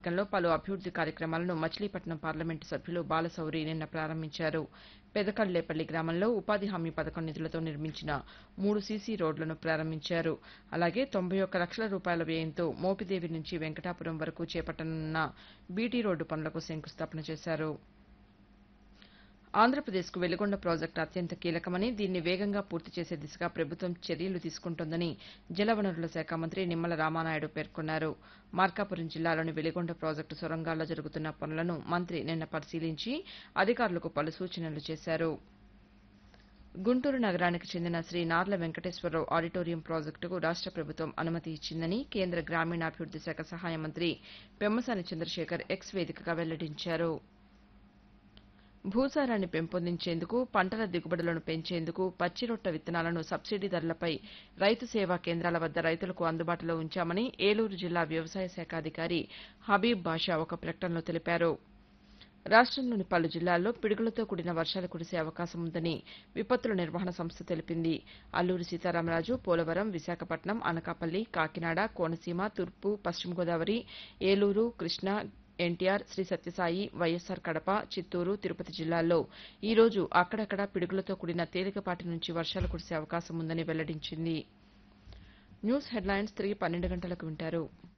నియోజకవర్గంలో పలు అభివృద్ది కార్యక్రమాలను మచిలీపట్నం పార్లమెంటు సభ్యులు బాలశౌరి నిన్న ప్రారంభించారు పెదకళ్లేపల్లి గ్రామంలో ఉపాధి హామీ పథకం నిధులతో నిర్మించిన మూడు సీసీ రోడ్లను ప్రారంభించారు అలాగే తొంభై ఒక్క లక్షల రూపాయల వ్యయంతో మోపిదేవి నుంచి వెంకటాపురం వరకు చేపట్టనున్న బీటీ రోడ్డు పనులకు శంకుస్థాపన చేశారు ఆంధ్రప్రదేశ్కు వెలిగొండ ప్రాజెక్టు అత్యంత కీలకమని దీన్ని వేగంగా పూర్తి చేసే దిశగా ప్రభుత్వం చర్యలు తీసుకుంటోందని జలవనరుల శాఖ మంత్రి నిమ్మల రామానాయుడు పేర్కొన్నారు మార్కాపురం జిల్లాలోని వెలిగొండ ప్రాజెక్టు సొరంగాల్లో జరుగుతున్న పనులను మంత్రి నిన్న పరిశీలించి అధికారులకు పలు సూచనలు చేశారు గుంటూరు నగరానికి చెందిన శ్రీ నార్ల వెంకటేశ్వరరావు ఆడిటోరియం ప్రాజెక్టుకు రాష్ట ప్రభుత్వం అనుమతి ఇచ్చిందని కేంద్ర గ్రామీణాభివృద్ది శాఖ సహాయ మంత్రి పెమ్మసాని చంద్రశేఖర్ ఎక్స్ వేదికగా వెల్లడించారు భూసారాన్ని పెంపొందించేందుకు పంటల దిగుబడులను పెంచేందుకు పచ్చిరొట్ట విత్తనాలను సబ్సిడీ ధరలపై రైతు సేవా కేంద్రాల వద్ద రైతులకు అందుబాటులో ఉంచామని ఏలూరు జిల్లా వ్యవసాయ శాఖ అధికారి హబీబ్ బాషా ఒక ప్రకటనలో తెలిపారు రాష్టంలోని పలు జిల్లాల్లో పిడుగులతో కూడిన వర్షాలు కురిసే అవకాశం ఉందని విపత్తుల నిర్వహణ సంస్థ తెలిపింది అల్లూరి సీతారామరాజు పోలవరం విశాఖపట్నం అనకాపల్లి కాకినాడ కోనసీమ తూర్పు పశ్చిమ గోదావరి ఏలూరు కృష్ణా ఎన్టీఆర్ శ్రీ సత్యసాయి వైఎస్సార్ కడప చిత్తూరు తిరుపతి జిల్లాల్లో ఈ రోజు అక్కడక్కడ పిడుగులతో కూడిన తేలికపాటి నుంచి వర్షాలు కురిసే అవకాశం ఉందని వెల్లడించింది న్యూస్ హెడ్లైన్స్ తిరిగి పన్నెండు గంటలకు వింటారు